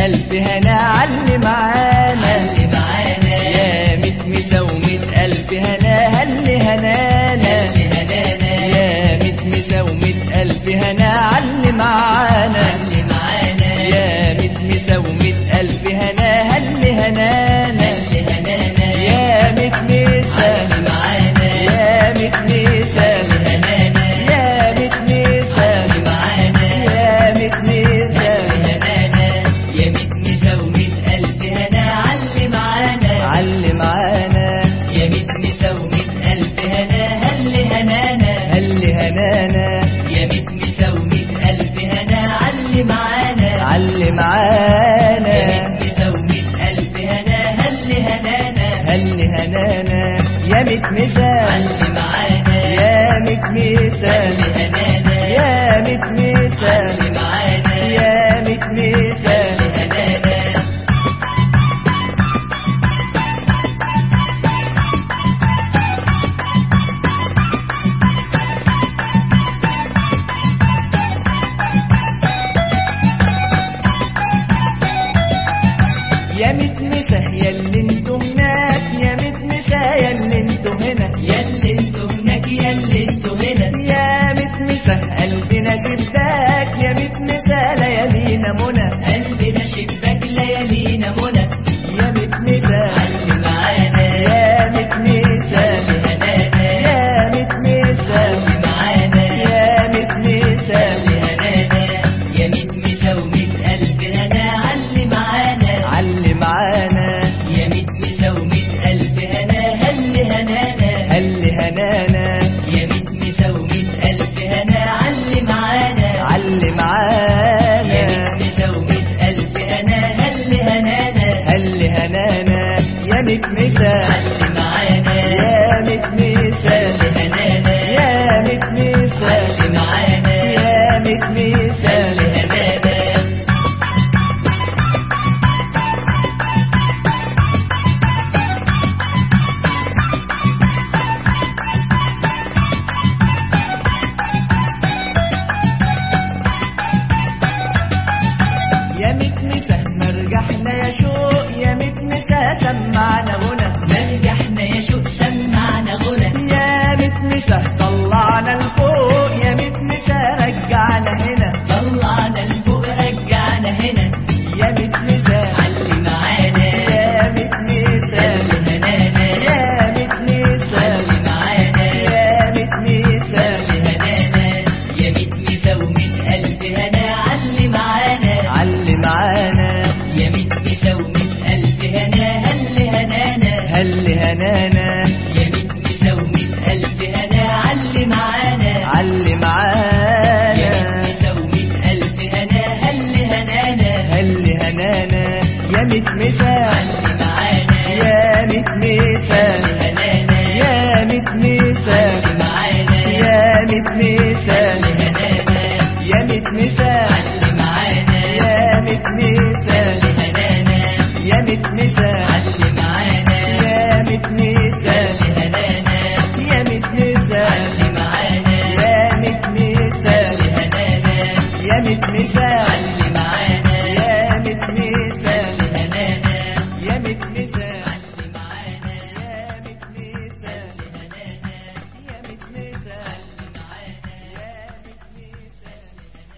ألف هنا علي معانا اللي معانا يا متمسة ومئة ألف هنا هل هنانا اللي هنانا يا متمسة ومئة ألف هنا علي معانا اللي معانا يا متمسة ومئة ألف هنا هل هنانا اللي هنانا يا متمسة اللي معانا يا متمسة اللي هنانا يا متمسة اللي معانا يا متمسة اللي هنانا يا ميت مسا وميت ألف هنا علي معانا علي معانا يا ميت مسا وميت ألف هنا هل هنانا هل هنانا يا ميت مسا وميت ألف هنا علي معانا علي يا معانا ميت مسا وميت ألف هنا هل هنانا هل هنانا يا متمسة علي معانا يا متمسة اللي هنانا يا متمسة اللي معانا يا متمسة اللي هنانا يا متمسة يا اللي انتم هناك يا متمسة يا اللي انتم هنا ياللي انتوا هناك ياللي انتوا هنا يا متمسة قلبنا شباك يا متمسة ليالينا منى قلبنا شباك ليالينا منى يا متمسة اللي معانا يا متمسة اللي هنانا يا متمسة اللي معانا يا متمسة اللي هنانا يا ميت مسا وميت ألف هنا علي معانا علي معانا يا ميت مسا وميت ألف هنا هل هنانا هل هنانا يا ميت مسا وميت ألف هنا علي معانا علي يا معانا ميت مسا وميت ألف هنا هل هنانا هل هنانا يا متمسة علي معانا يا متمسة اللي هنانا يا متمسة اللي معانا يا متمسة اللي هنانا يا متمسة مرجحنا يا شوق يا متمسة سمعنا غنى نرجحنا يا شوق سمعنا غنى يا متمسة طلعنا لفوق يا متمسة رجعنا هنا طلعنا لفوق رجعنا هنا يا متمسة علي معانا يا متمسة اللي هنانا يا متمسة علي معانا يا متمسة اللي هنانا يا ميت مسا وميت ألف هنا علي معانا علي معانا يا ميت مسا وميت ألف هنا هل هنانا هل هنانا يا ميت مسا وميت ألف هنا علي معانا علي يا معانا ميت مسا وميت ألف هنا هل هنانا هل هنانا يا متمسة علي معانا يا متمسة اللي هنانا يا متمسة اللي معانا يا متمسة اللي هنانا يا متمسة اللي معانا يا متمسة اللي هنانا يا متمسة اللي معانا يا متمسة اللي هنانا يا متمسة اللي معانا يا متمسة اللي هنانا يا متمسة اللي معانا يا متمسة